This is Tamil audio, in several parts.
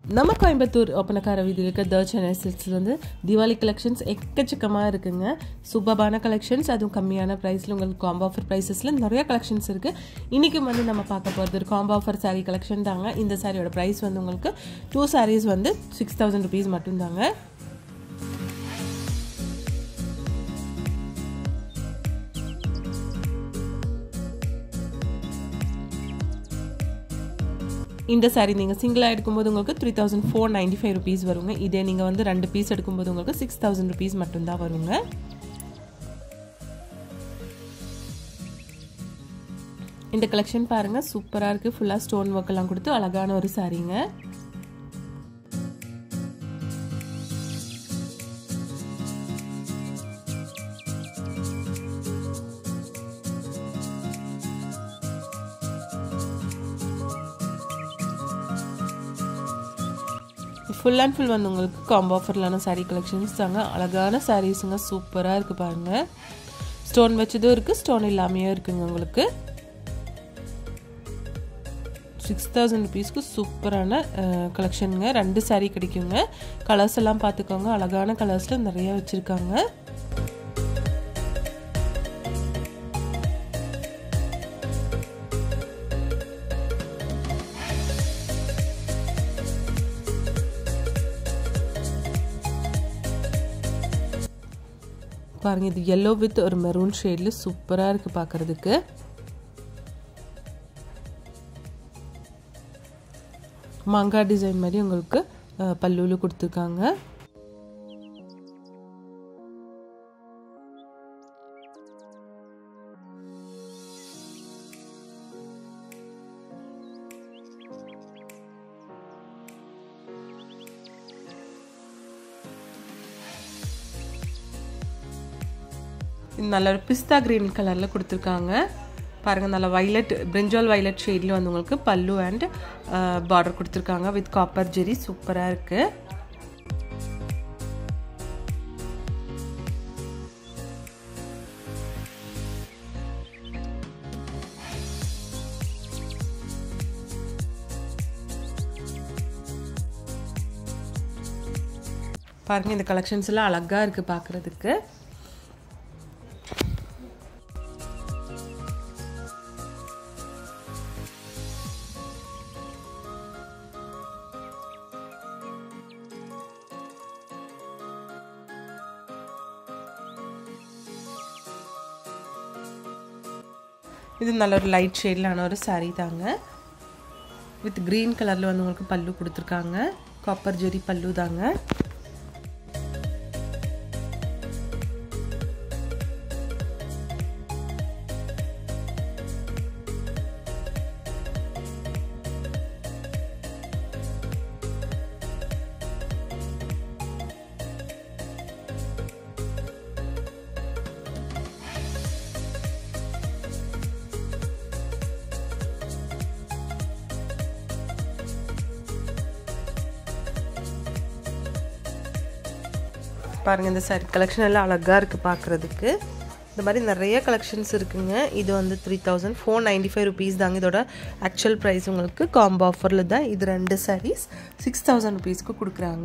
நம்ம கோயம்புத்தூர் ஒப்பனக்கார வீதியில் இருக்க த சென்னை சில்க்ஸில் வந்து தீபாவளி கலெக்ஷன்ஸ் எக்கச்சக்கமாக இருக்குங்க சூப்பர்பான கலெக்ஷன்ஸ் அதுவும் கம்மியான ப்ரைஸில் உங்களுக்கு காம்போ ஆஃபர் ப்ரைஸஸில் நிறைய கலெக்ஷன்ஸ் இருக்குது இன்றைக்கி வந்து நம்ம பார்க்க போகிறது ஒரு காம்போ ஆஃபர் saree கலெக்ஷன் தாங்க இந்த சாரியோட ப்ரைஸ் வந்து உங்களுக்கு டூ sarees வந்து சிக்ஸ் தௌசண்ட் ருபீஸ் மட்டும்தாங்க இந்த சாரீ நீங்கள் சிங்கிளாக எடுக்கும்போது உங்களுக்கு three thousand four ninety five rupees வருங்க இதே நீங்கள் வந்து ரெண்டு பீஸ் எடுக்கும்போது உங்களுக்கு சிக்ஸ் தௌசண்ட் ருபீஸ் மட்டும்தான் வருங்க இந்த கலெக்ஷன் பாருங்கள் சூப்பராக இருக்குது ஃபுல்லாக ஸ்டோன் ஒர்க் எல்லாம் கொடுத்து அழகான ஒரு சாரீங்க ஃபுல் அண்ட் ஃபுல் வந்து உங்களுக்கு காம்போ ஆஃபர்லான சாரீ கலெக்ஷன்ஸ் தாங்க அழகான சாரீஸுங்க சூப்பராக இருக்குது பாருங்கள் ஸ்டோன் வச்சதும் இருக்குது ஸ்டோன் இல்லாமையும் இருக்குங்க உங்களுக்கு சிக்ஸ் தௌசண்ட் ருபீஸ்க்கு சூப்பரான கலெக்ஷனுங்க ரெண்டு சாரீ கிடைக்குங்க கலர்ஸ் எல்லாம் பார்த்துக்கோங்க அழகான கலர்ஸில் நிறைய வச்சுருக்காங்க பாருங்க இது எல்லோ வித் ஒரு மெரூன் ஷேடில் சூப்பராக இருக்குது பார்க்குறதுக்கு மாங்காய் டிசைன் மாதிரி உங்களுக்கு பல்லுவில் கொடுத்துருக்காங்க நல்ல ஒரு பிஸ்தா க்ரீன் கலரில் கொடுத்துருக்காங்க பாருங்கள் நல்ல வைலட் பிரிஞ்சால் வைலட் ஷேடில் வந்து உங்களுக்கு பல்லு அண்ட் பார்டர் கொடுத்துருக்காங்க வித் காப்பர் ஜெரி சூப்பராக இருக்குது பாருங்கள் இந்த கலெக்ஷன்ஸ் எல்லாம் அழகாக இருக்குது பார்க்குறதுக்கு இது நல்ல ஒரு லைட் ஷேட்லான ஒரு சாரீ தாங்க வித் க்ரீன் கலரில் வந்து உங்களுக்கு பல்லு கொடுத்துருக்காங்க காப்பர் ஜெரி பல்லு தாங்க பாருங்கள் இந்த சாரி கலெக்ஷன் எல்லாம் அழகாக இருக்குது பார்க்குறதுக்கு இந்த மாதிரி நிறைய கலெக்ஷன்ஸ் இருக்குங்க இது வந்து three thousand four ninety five rupees தாங்க இதோட ஆக்சுவல் ப்ரைஸ் உங்களுக்கு காம்போ ஆஃபரில் தான் இது ரெண்டு சாரீஸ் சிக்ஸ் தௌசண்ட் ருபீஸ்க்கு கொடுக்குறாங்க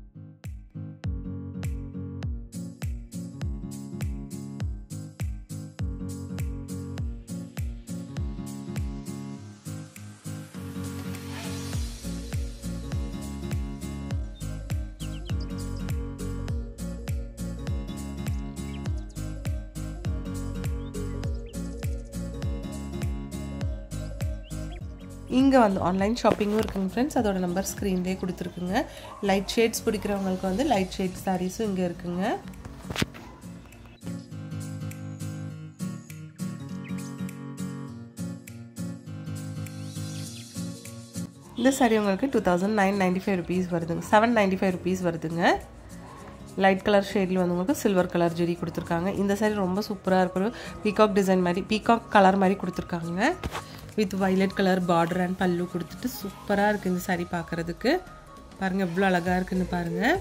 இங்கே வந்து ஆன்லைன் ஷாப்பிங்கும் இருக்குங்க ஃப்ரெண்ட்ஸ் அதோட நம்பர் ஸ்க்ரீன்லேயே கொடுத்துருக்குங்க லைட் ஷேட்ஸ் பிடிக்கிறவங்களுக்கு வந்து லைட் ஷேட் சாரீஸும் இங்கே இருக்குங்க இந்த சாரி உங்களுக்கு two thousand nine ninety five rupees வருதுங்க செவன் நைன்டி ஃபைவ் ருபீஸ் வருதுங்க லைட் கலர் ஷேடில் வந்து உங்களுக்கு சில்வர் கலர் ஜெரி கொடுத்துருக்காங்க இந்த சாரி ரொம்ப சூப்பராக இருக்கும் பீகாக் டிசைன் மாதிரி பீகாக் கலர் மாதிரி கொடுத்துருக்காங்க with violet colour border and பல்லு கொடுத்துட்டு சூப்பராக இருக்குது இந்த சாரி பார்க்குறதுக்கு பாருங்கள் எவ்வளோ அழகாக இருக்குன்னு பாருங்கள்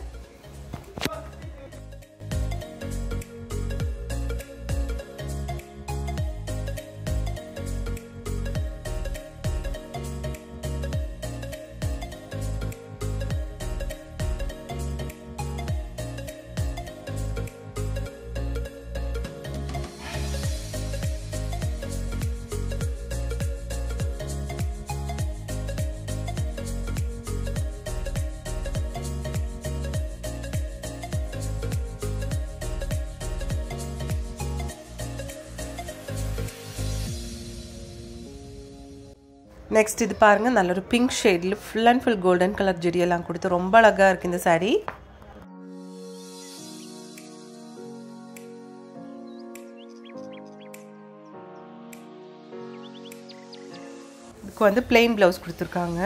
நெக்ஸ்ட் இது பாருங்கள் நல்ல ஒரு பிங்க் ஷேடில் full and full golden colour ஜெடியெல்லாம் கொடுத்து ரொம்ப அழகாக இருக்குது இந்த சாரீ இதுக்கு வந்து பிளெயின் ப்ளவுஸ் கொடுத்துருக்காங்க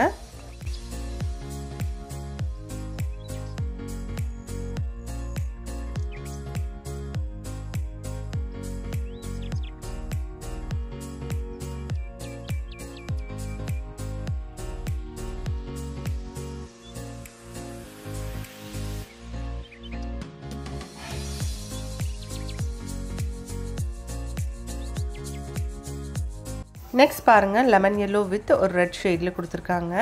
நெக்ஸ்ட் பாருங்கள் லெமன் எல்லோ வித் ஒரு ரெட் ஷேடில் கொடுத்துருக்காங்க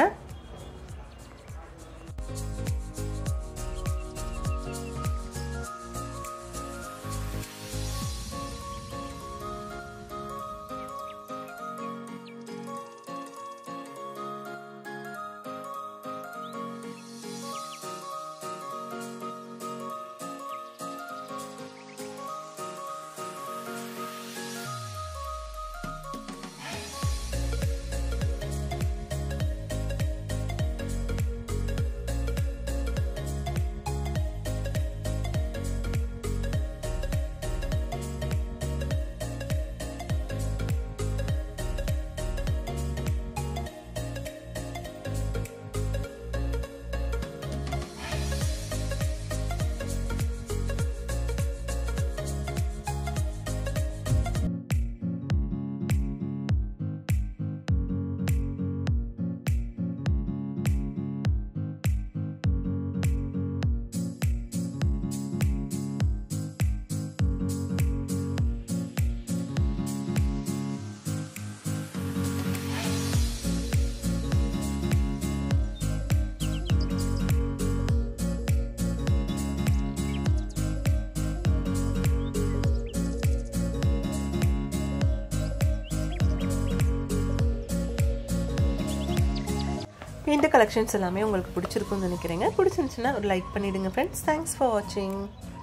இந்த கலெக்ஷன்ஸ் எல்லாமே உங்களுக்கு பிடிச்சிருக்கும்னு நினைக்கிறேங்க பிடிச்சிருந்துச்சுன்னா ஒரு லைக் பண்ணிவிடுங்க ஃப்ரெண்ட்ஸ் தேங்க்ஸ் ஃபார் வாட்சிங்